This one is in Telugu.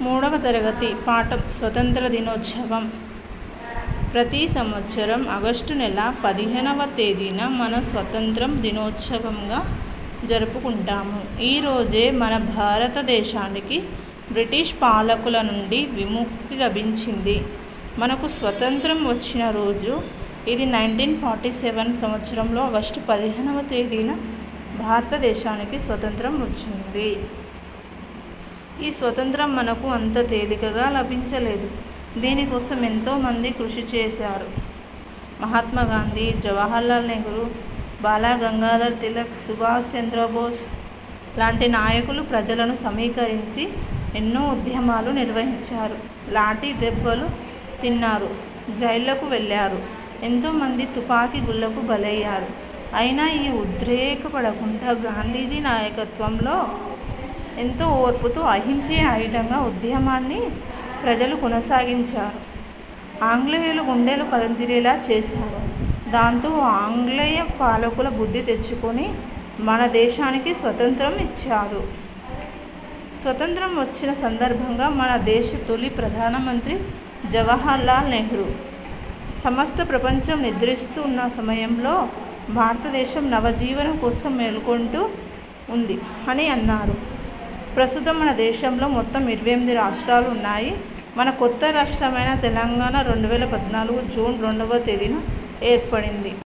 మూడవ తరగతి పాఠం స్వతంత్ర దినోత్సవం ప్రతి సంవత్సరం ఆగస్టు నెల పదిహేనవ తేదీన మన స్వతంత్రం దినోత్సవంగా జరుపుకుంటాము ఈరోజే మన భారతదేశానికి బ్రిటిష్ పాలకుల నుండి విముక్తి లభించింది మనకు స్వతంత్రం వచ్చిన రోజు ఇది నైన్టీన్ ఫార్టీ సెవెన్ సంవత్సరంలో ఆగస్టు పదిహేనవ తేదీన భారతదేశానికి స్వతంత్రం వచ్చింది ఈ స్వతంత్రం మనకు అంత తేలికగా లభించలేదు దీనికోసం ఎంతోమంది కృషి చేశారు మహాత్మా గాంధీ జవహర్లాల్ నెహ్రూ బాలా గంగాధర్ తిలక్ సుభాష్ చంద్రబోస్ లాంటి నాయకులు ప్రజలను సమీకరించి ఎన్నో ఉద్యమాలు నిర్వహించారు లాఠీ దెబ్బలు తిన్నారు జైళ్లకు వెళ్ళారు ఎంతోమంది తుపాకీ గుళ్లకు బలయ్యారు అయినా ఈ ఉద్రేకపడకుండా గాంధీజీ నాయకత్వంలో ఎంతో ఓర్పుతో అహింసే ఆయుధంగా ఉద్యమాన్ని ప్రజలు కొనసాగించారు ఆంగ్లేయులు గుండెలు పదిరేలా చేశారు దాంతో ఆంగ్లేయ పాలకుల బుద్ధి తెచ్చుకొని మన దేశానికి స్వతంత్రం ఇచ్చారు స్వతంత్రం వచ్చిన సందర్భంగా మన దేశ తొలి ప్రధానమంత్రి జవహర్లాల్ నెహ్రూ సమస్త ప్రపంచం నిద్రిస్తూ ఉన్న సమయంలో భారతదేశం నవజీవనం కోసం మేల్కొంటూ ఉంది అని అన్నారు ప్రస్తుతం మన దేశంలో మొత్తం ఇరవై ఎనిమిది రాష్ట్రాలు ఉన్నాయి మన కొత్త రాష్ట్రమైన తెలంగాణ రెండు వేల పద్నాలుగు జూన్ రెండవ తేదీన ఏర్పడింది